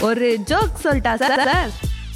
ஒரு ஜோக் சொல்லிட்டா sir sir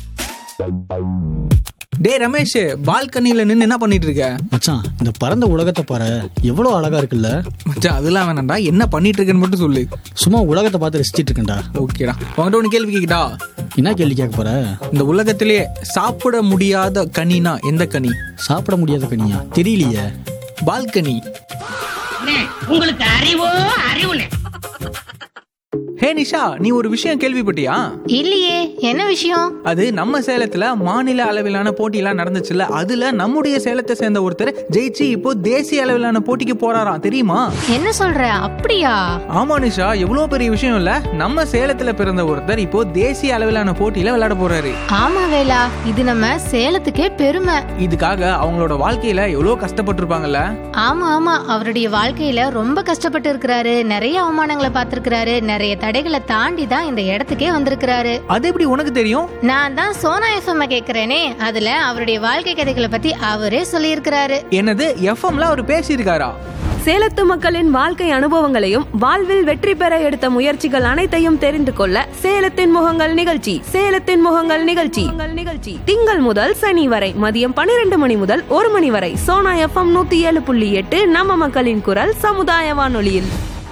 டேய் ரமேஷ் பால்கனியில் நின்று என்ன பண்ணிட்டு இருக்க மச்சான் இந்த பரந்த உலகத்தை பாரு எவ்வளோ அழகா இருக்குல்ல மச்சான் அதெல்லாம் வேணாம்டா என்ன பண்ணிட்டு இருக்கேன்னு மட்டும் சொல்லு சும்மா உலகத்தை பார்த்து ரசிச்சிட்டு இருக்கேன்டா ஓகேடா உங்கள்கிட்ட ஒன்று கேள்வி கேட்கிட்டா என்ன கேள்வி கேட்க போற இந்த உலகத்திலேயே சாப்பிட முடியாத கனினா எந்த கனி சாப்பிட முடியாத கனியா தெரியலையே பால்கனி அண்ணே, உங்களுக்கு அறிவோ அறிவுனே ஹே நிஷா நீ ஒரு விஷயம் கேள்விப்பட்டியா இல்லையே என்ன விஷயம் அது நம்ம சேலத்துல மாநில அளவிலான போட்டியெல்லாம் நடந்துச்சுல்ல அதுல நம்முடைய சேலத்தை சேர்ந்த ஒருத்தர் ஜெயிச்சு இப்போ தேசிய அளவிலான போட்டிக்கு போறாராம் தெரியுமா என்ன சொல்ற அப்படியா ஆமா நிஷா எவ்வளவு பெரிய விஷயம் இல்ல நம்ம சேலத்துல பிறந்த ஒருத்தர் இப்போ தேசிய அளவிலான போட்டியில விளையாட போறாரு ஆமா வேலா இது நம்ம சேலத்துக்கே பெருமை இதுக்காக அவங்களோட வாழ்க்கையில எவ்வளவு கஷ்டப்பட்டிருப்பாங்கல்ல ஆமா ஆமா அவருடைய வாழ்க்கையில ரொம்ப கஷ்டப்பட்டு இருக்கிறாரு நிறைய அவமானங்களை பார்த்திருக்கிறாரு நிறைய தடைகளை தாண்டி தான் இந்த இடத்துக்கே வந்திருக்கிறாரு அது எப்படி உனக்கு தெரியும் நான் தான் சோனா எஃப்எம் கேக்குறேனே அதுல அவருடைய வாழ்க்கை கதைகளை பத்தி அவரே சொல்லியிருக்கிறாரு என்னது எஃப்எம்ல அவர் பேசியிருக்காரா சேலத்து மக்களின் வாழ்க்கை அனுபவங்களையும் வாழ்வில் வெற்றி பெற எடுத்த முயற்சிகள் அனைத்தையும் தெரிந்து கொள்ள சேலத்தின் முகங்கள் நிகழ்ச்சி சேலத்தின் முகங்கள் நிகழ்ச்சி நிகழ்ச்சி திங்கள் முதல் சனி வரை மதியம் பன்னிரண்டு மணி முதல் ஒரு மணி வரை சோனா எஃப்எம் நூத்தி ஏழு புள்ளி எட்டு நம்ம மக்களின் குரல் சமுதாய வானொலியில்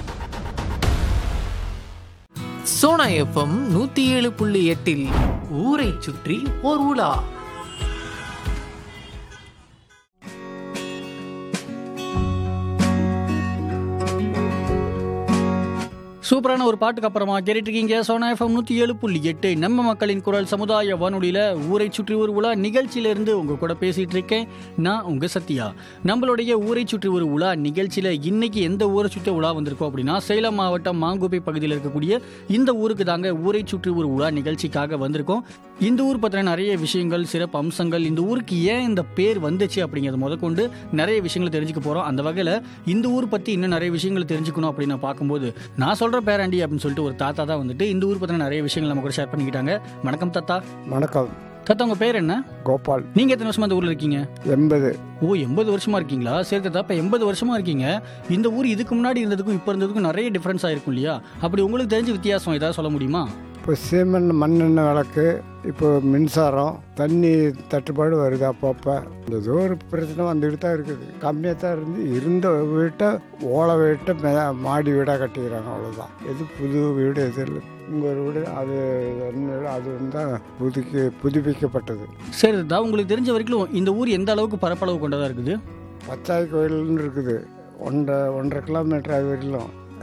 சோனா எஃப்எம் நூத்தி ஏழு புள்ளி எட்டில் ஊரை சுற்றி ஓர் உலா சூப்பரான ஒரு பாட்டுக்கு அப்புறமா கேட்டுட்டு இருக்கீங்க சோனா எஃப்எம் நூற்றி ஏழு புள்ளி எட்டு நம்ம மக்களின் குரல் சமுதாய வானொலியில் ஊரை சுற்றி ஒரு உலா நிகழ்ச்சியிலிருந்து உங்க கூட பேசிட்டு இருக்கேன் நான் உங்க சத்யா நம்மளுடைய ஊரை சுற்றி ஒரு உலா நிகழ்ச்சியில் இன்னைக்கு எந்த ஊரை சுற்றி உலா வந்திருக்கோம் அப்படின்னா சேலம் மாவட்டம் மாங்குப்பை பகுதியில் இருக்கக்கூடிய இந்த ஊருக்கு தாங்க ஊரை சுற்றி ஒரு உலா நிகழ்ச்சிக்காக வந்திருக்கோம் இந்த ஊர் பற்றின நிறைய விஷயங்கள் சிறப்பு அம்சங்கள் இந்த ஊருக்கு ஏன் இந்த பேர் வந்துச்சு அப்படிங்கிறத முதற்கொண்டு நிறைய விஷயங்களை தெரிஞ்சுக்க போகிறோம் அந்த வகையில் இந்த ஊர் பற்றி இன்னும் நிறைய விஷயங்களை தெரிஞ்சுக்கணும் அப்படின்னு நான் பார்க்கும்போது நான் சொல்கிற பேராண்டி அப்படின்னு சொல்லிட்டு ஒரு தாத்தா தான் வந்துட்டு இந்த ஊர் பற்றின நிறைய விஷயங்கள் நம்ம கூட ஷேர் பண்ணிக்கிட்டாங்க வணக்கம் தாத்தா வணக்கம் தாத்தா உங்கள் பேர் என்ன கோபால் நீங்கள் எத்தனை வருஷமா இந்த ஊரில் இருக்கீங்க எண்பது ஓ எண்பது வருஷமா இருக்கீங்களா சரி தாத்தா இப்போ எண்பது வருஷமா இருக்கீங்க இந்த ஊர் இதுக்கு முன்னாடி இருந்ததுக்கும் இப்போ இருந்ததுக்கும் நிறைய டிஃப்ரென்ஸ் ஆயிருக்கும் இல்லையா அப்படி உங்களுக்கு தெரிஞ்ச வித்தியாசம் ஏதாவது சொல்ல முடியுமா இப்போ சீமெண்ட் மண்ணெண்ணெய் விளக்கு இப்போ மின்சாரம் தண்ணி தட்டுப்பாடு வருது அப்பப்போ இந்த ஏதோ ஒரு பிரச்சனை வந்துக்கிட்டு தான் இருக்குது கம்மியாக தான் இருந்து இருந்த வீட்டை ஓலை வீட்டை மே மாடி வீடாக கட்டிக்கிறாங்க அவ்வளோதான் எது புது வீடு எது இல்லை இங்கே ஒரு வீடு அது என்ன வீடு அது வந்து தான் புதுக்கி புதுப்பிக்கப்பட்டது சரி தாத்தா உங்களுக்கு தெரிஞ்ச வரைக்கும் இந்த ஊர் எந்த அளவுக்கு பரப்பளவு கொண்டதாக இருக்குது பச்சாய் கோயில்னு இருக்குது ஒன்றரை ஒன்றரை கிலோமீட்டர் அது வரையிலும்